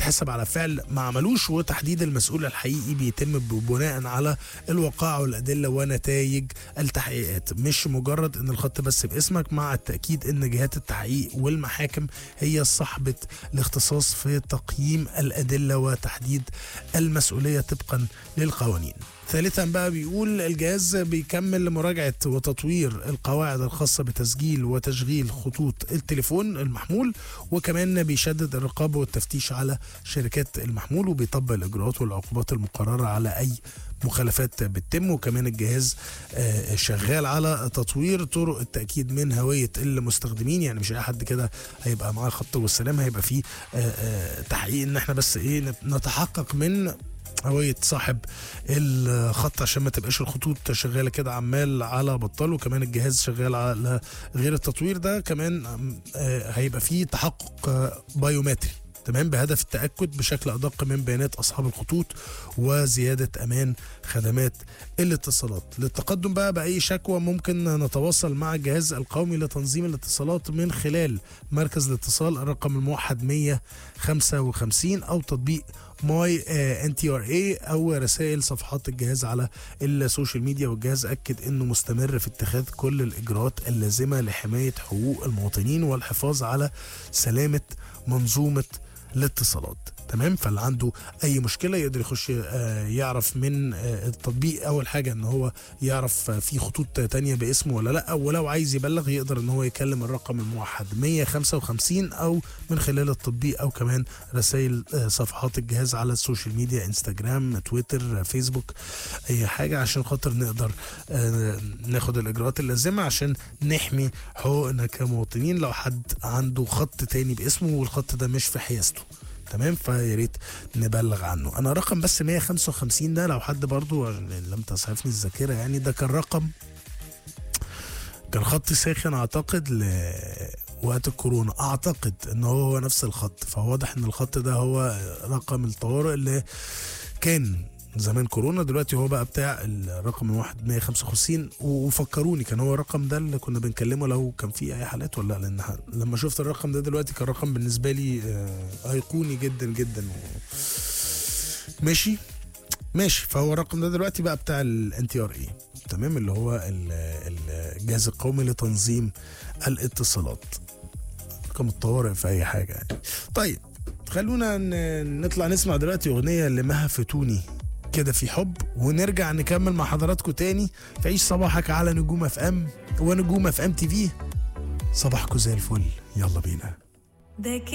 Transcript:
بيتحسب على فعل ما عملوش وتحديد المسؤول الحقيقي بيتم بناء على الوقائع والادله ونتائج التحقيقات مش مجرد ان الخط بس باسمك مع التاكيد ان جهات التحقيق والمحاكم هي صاحبه الاختصاص في تقييم الادله وتحديد المسؤوليه طبقا للقوانين ثالثا بقى بيقول الجهاز بيكمل مراجعة وتطوير القواعد الخاصة بتسجيل وتشغيل خطوط التليفون المحمول وكمان بيشدد الرقابة والتفتيش على شركات المحمول وبيطبق الإجراءات والعقوبات المقررة على أي مخالفات بتتم وكمان الجهاز آه، شغال على تطوير طرق التأكيد من هوية المستخدمين يعني مش أي حد كده هيبقى معاه خط والسلام هيبقى فيه آه، آه، تحقيق إن احنا بس إيه نتحقق من هوية صاحب الخط عشان ما تبقاش الخطوط شغالة كده عمال على بطال وكمان الجهاز شغال على غير التطوير ده كمان آه، هيبقى فيه تحقق آه، بايومتري تمام بهدف التأكد بشكل أدق من بيانات أصحاب الخطوط وزيادة أمان خدمات الاتصالات للتقدم بقى بأي شكوى ممكن نتواصل مع الجهاز القومي لتنظيم الاتصالات من خلال مركز الاتصال الرقم الموحد 155 أو تطبيق ماي ان تي ار اي او رسائل صفحات الجهاز على السوشيال ميديا والجهاز اكد انه مستمر في اتخاذ كل الاجراءات اللازمه لحمايه حقوق المواطنين والحفاظ على سلامه منظومه الاتصالات تمام فاللي عنده اي مشكله يقدر يخش آه، يعرف من آه، التطبيق اول حاجه ان هو يعرف آه، في خطوط تانية باسمه ولا لا ولو عايز يبلغ يقدر ان هو يكلم الرقم الموحد 155 او من خلال التطبيق او كمان رسائل آه، صفحات الجهاز على السوشيال ميديا انستجرام تويتر آه، فيسبوك اي حاجه عشان خاطر نقدر آه، ناخد الاجراءات اللازمه عشان نحمي حقوقنا كمواطنين لو حد عنده خط تاني باسمه والخط ده مش في حيازته تمام فيا ريت نبلغ عنه انا رقم بس 155 ده لو حد برضو لم تسعفني الذاكره يعني ده كان رقم كان خط ساخن اعتقد ل وقت الكورونا اعتقد ان هو هو نفس الخط فواضح ان الخط ده هو رقم الطوارئ اللي كان زمان كورونا دلوقتي هو بقى بتاع الرقم الواحد 155 وفكروني كان هو الرقم ده اللي كنا بنكلمه لو كان في اي حالات ولا لا لان ح- لما شفت الرقم ده دلوقتي كان رقم بالنسبه لي آه، ايقوني جدا جدا و... ماشي ماشي فهو الرقم ده دلوقتي بقى بتاع الان تي ار اي تمام اللي هو ال- ال- الجهاز القومي لتنظيم الاتصالات رقم الطوارئ في اي حاجه يعني طيب خلونا ن- نطلع نسمع دلوقتي اغنيه لمها فتوني كده في حب ونرجع نكمل مع حضراتكم تاني في عيش صباحك على نجوم اف ام ونجوم اف ام تي في صباحكم زي الفل يلا بينا ده